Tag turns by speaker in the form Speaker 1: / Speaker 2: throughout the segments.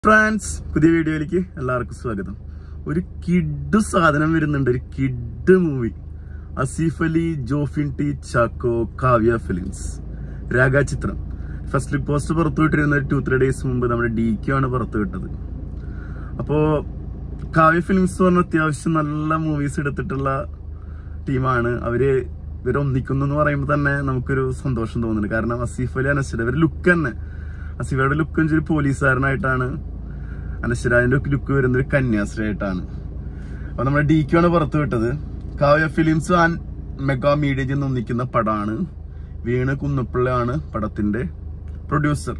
Speaker 1: France പുതിയ വീഡിയോയിലേക്ക് എല്ലാവർക്കും സ്വാഗതം ഒരു കിഡ് സാധനം വരുന്നുണ്ട് ഒരു kid movie Asif Ali Jofin T Chacko Kavya films രാഗ ചിത്രം ഫസ്റ്റ് ലുക്ക് പോസ്റ്റ് പുറത്തുവിട്ടിരുന്ന ഒരു ടു ത്രീ ഡേയ്സ് മുമ്പ് നമ്മുടെ ഡി ക്യു ആണ് പുറത്തുവിട്ടത് അപ്പോ കാവ്യ ഫിലിംസ് പറഞ്ഞ അത്യാവശ്യം നല്ല മൂവീസ് എടുത്തിട്ടുള്ള ടീമാണ് അവര് ഇവര് ഒന്നിക്കുന്നു എന്ന് പറയുമ്പോൾ തന്നെ നമുക്കൊരു സന്തോഷം തോന്നുന്നുണ്ട് കാരണം അസീഫ് അലി അനശ്വര ഇവര് ലുക്ക് തന്നെ അസീഫയുടെ ലുക്ക് ഒരു പോലീസുകാരനായിട്ടാണ് അനശ്വരാജിന്റെ ലുക്ക് വരുന്നത് ഒരു കന്യാസ്ത്രീ ആയിട്ടാണ് അപ്പൊ നമ്മുടെ ഡി ക്യു ആണ് പുറത്തു വിട്ടത് Kavya films and mega media ചെന്ന് ഒന്നിക്കുന്ന പടമാണ് വീണ് കുന്നപ്പിള്ളയാണ് പടത്തിന്റെ പ്രൊഡ്യൂസർ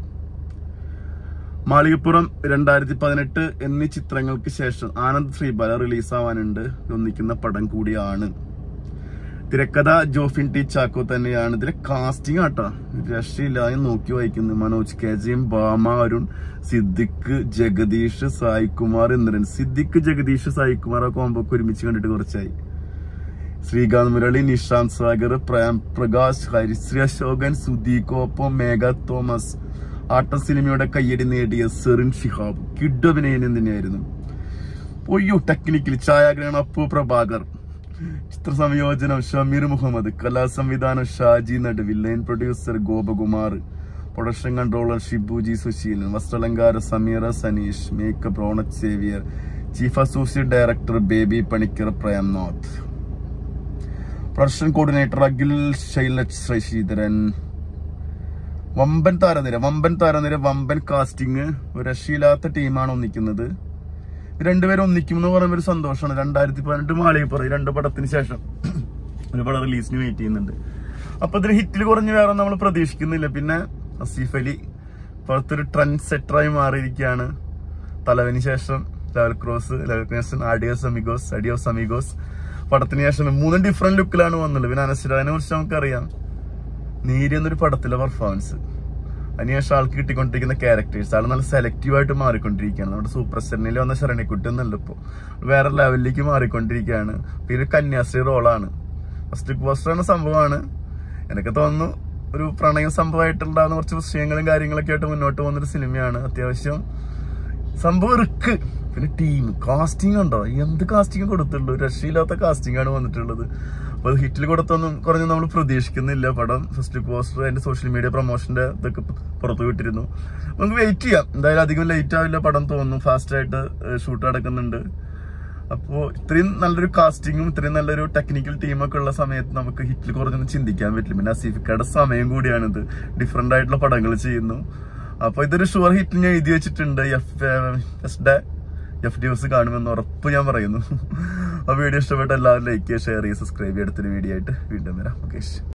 Speaker 1: മാളികപ്പുറം രണ്ടായിരത്തി പതിനെട്ട് എന്നീ ചിത്രങ്ങൾക്ക് ശേഷം ആനന്ദ് ശ്രീബാല റിലീസാവാനുണ്ട് ഒന്നിക്കുന്ന പടം കൂടിയാണ് തിരക്കഥ ജോഫിൻ ടി ചാക്കോ തന്നെയാണ് ഇതിലെ കാസ്റ്റിംഗ് ആട്ടോ രക്ഷയില്ലാതെ നോക്കി വായിക്കുന്നു മനോജ് കെ ജിയും ബാമ അരുൺ സിദ്ദിഖ് ജഗദീഷ് സായികുമാർ ഇന്ദ്രൻ സിദ്ദിഖ് ജഗദീഷ് സായികുമാർ ആ കോമ്പൊക്കെ ഒരുമിച്ച് കണ്ടിട്ട് കുറച്ചായി ശ്രീകാന്ത് മുരളി നിഷാന്ത് സാഗർ പ്രേം പ്രകാശ് ഹരിശ്രീ അശോകൻ സുദീകോപ്പം മേഘ തോമസ് ആട്ട സിനിമയുടെ കയ്യടി നേടിയ സെറിൻ ഷിഹാബ് കിഡ് അഭിനയനം തന്നെയായിരുന്നു ഒയ്യോ ടെക്നിക്കലി ഛായാഗ്രഹണം അപ്പു പ്രഭാകർ ചിത്ര സംയോജനം ഷമീർ മുഹമ്മദ് കലാ സംവിധാനം Shaji Naduvil line producer Gopakumar production controller Shibuji Susheelan വസ്ത്രലങ്കാര Sameera Saneesh makeup Ronex Xavier chief associate director Baby Panicker Premnath production coordinator Akhil Shailaj Sasidharan വമ്പൻ താരനിര വമ്പൻ താരനിര വമ്പൻ കാസ്റ്റിംഗ് ഒരു രക്ഷയില്ലാത്ത ടീമാണ് ഒന്നിക്കുന്നത് ഇത് രണ്ടുപേരും ഒന്നിക്കും എന്ന് പറയുമ്പോൾ ഒരു സന്തോഷമാണ് രണ്ടായിരത്തി പതിനെട്ട് മാളികപ്പുറം ഈ രണ്ട് പടത്തിന് ശേഷം ഒരു പടം റിലീസിന് വെയിറ്റ് ചെയ്യുന്നുണ്ട് അപ്പൊ ഇതിന് ഹിറ്റിൽ കുറഞ്ഞ് വേറെ നമ്മൾ പ്രതീക്ഷിക്കുന്നില്ല പിന്നെ അസീഫ് അലി ഇപ്പോഴത്തെ ഒരു ട്രെൻഡ് സെറ്ററായി മാറിയിരിക്കുകയാണ് തലവന് ശേഷം level cross level cross adios amigos adios amigos പടത്തിന് ശേഷം മൂന്നും ഡിഫറെന്റ് ലുക്കിലാണ് വന്നത് പിന്നെ അനശ്വരാനെ കുറിച്ച് നമുക്കറിയാം നീരി എന്നൊരു പടത്തിലെ പെർഫോമൻസ് അതിനുശേഷം ആൾക്ക് കിട്ടിക്കൊണ്ടിരിക്കുന്ന ക്യാരക്ടേഴ്സ് ആൾ നല്ല സെലക്റ്റീവ് ആയിട്ട് മാറിക്കൊണ്ടിരിക്കുകയാണ് നമ്മുടെ സൂപ്പർ സെറിനിൽ വന്ന ശരണിക്കുട്ടി ഒന്നല്ല ഇപ്പോൾ വേറെ ലെവലിലേക്ക് മാറിക്കൊണ്ടിരിക്കുകയാണ് പിന്നെ ഒരു കന്യാസ്ത്രീ റോളാണ് ഫസ്റ്റ് പോസ്റ്ററാണ് സംഭവമാണ് എനിക്ക് തോന്നുന്നു ഒരു പ്രണയ സംഭവമായിട്ടുണ്ടാകുന്ന കുറച്ച് വിഷയങ്ങളും കാര്യങ്ങളൊക്കെ ആയിട്ട് മുന്നോട്ട് പോകുന്നൊരു സിനിമയാണ് അത്യാവശ്യം സംഭവം റിക്ക് പിന്നെ ടീം കാസ്റ്റിംഗ് ഉണ്ടോ എന്ത് കാസ്റ്റിംഗ് കൊടുത്തിട്ടുള്ളൂ രക്ഷയില്ലാത്ത കാസ്റ്റിംഗ് ആണ് വന്നിട്ടുള്ളത് അപ്പൊ അത് ഹിറ്റിൽ കൊടുത്തൊന്നും കുറഞ്ഞ് നമ്മൾ പ്രതീക്ഷിക്കുന്നില്ല പടം ഫസ്റ്റ് പോസ്റ്റർ അതിന്റെ സോഷ്യൽ മീഡിയ പ്രൊമോഷന്റെ ഇതൊക്കെ പുറത്തു വിട്ടിരുന്നു നമുക്ക് വെയിറ്റ് ചെയ്യാം എന്തായാലും അധികം ലേറ്റ് ആവില്ല പടം തോന്നുന്നു ഫാസ്റ്റ് ആയിട്ട് ഷൂട്ട് നടക്കുന്നുണ്ട് അപ്പോ ഇത്രയും നല്ലൊരു കാസ്റ്റിങ്ങും ഇത്രയും നല്ലൊരു ടെക്നിക്കൽ ടീമൊക്കെ ഉള്ള സമയത്ത് നമുക്ക് ഹിറ്റിൽ കുറഞ്ഞൊന്നും ചിന്തിക്കാൻ പറ്റില്ല പിന്നെ അസീഫിക്കയുടെ സമയം കൂടിയാണിത് ഡിഫറെന്റ് ആയിട്ടുള്ള പടങ്ങൾ ചെയ്യുന്നു അപ്പൊ ഇതൊരു ഷുവർ ഹിറ്റ് ഞാൻ എഴുതി വെച്ചിട്ടുണ്ട് F first day F D S കാണുമെന്ന് ഉറപ്പ് ഞാൻ പറയുന്നു ആ വീഡിയോ ഇഷ്ടപ്പെട്ട എല്ലാവരും ലൈക്ക് ചെയ്യുക ഷെയർ ചെയ്യുക സബ്സ്ക്രൈബ് ചെയ്യുക അടുത്തൊരു വീഡിയോ ആയിട്ട് വീണ്ടും വരാം മുകേഷ്